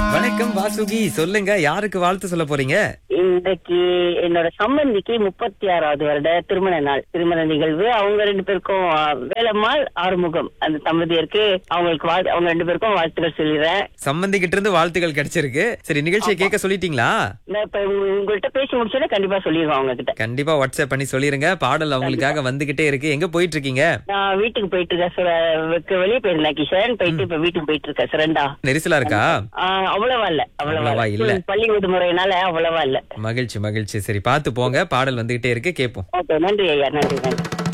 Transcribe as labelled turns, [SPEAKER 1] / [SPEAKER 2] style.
[SPEAKER 1] வணக்கம் வாசுகி சொல்லுங்க யாருக்கு வாழ்த்து சொல்ல போறீங்க
[SPEAKER 2] இன்றைக்கு என்னோட சம்பந்திக்கு முப்பத்தி ஆறாவது வருட திருமண நாள் திருமண நிகழ்வு அவங்க ரெண்டு பேருக்கும் ஆ, வேலம்மாள் ஆறுமுகம் அந்த தம்பதியருக்கு அவங்களுக்கு வாழ்- அவங்க ரெண்டு பேருக்கும் வாழ்த்துக்கள் சொல்லிடுறேன்
[SPEAKER 1] சம்பந்திக்கிட்ட இருந்து வாழ்த்துக்கள் கிடைச்சிருக்கு சரி நிகழ்ச்சியை கேட்க சொல்லிட்டீங்களா
[SPEAKER 2] நான் இப்ப உங்க- உங்கள்ட்ட பேசி முடிச்சோன்னே கண்டிப்பா சொல்லிடுவேன் அவங்க கிட்ட
[SPEAKER 1] கண்டிப்பா வாட்ஸ்அப் பண்ணி சொல்லிருங்க பாடல் அவங்களுக்காக வந்துகிட்டே இருக்கு எங்க போயிட்டு இருக்கீங்க
[SPEAKER 2] நான் வீட்டுக்கு போயிட்டு இருக்கேன் சுர- வெக்க- வெளியே போயிருந்தேன் கிஷன் போயிட்டு இப்ப வீட்டுக்கு போயிட்டு இருக்கேன் சுரண்டா
[SPEAKER 1] நெரிசலா இருக்கா
[SPEAKER 2] ஆ, அவ்வளவா இல்ல அவ்வளவா
[SPEAKER 1] அவ்வளவா இல்ல.
[SPEAKER 2] இல்ல பள்ளி விடுமுறையினால அவ்வளவா இல்ல
[SPEAKER 1] மகிழ்ச்சி மகிழ்ச்சி சரி பார்த்து போங்க பாடல் வந்துகிட்டே இருக்கு கேட்போம்
[SPEAKER 2] ஓகே நன்றி ஐயா நன்றி நன்றி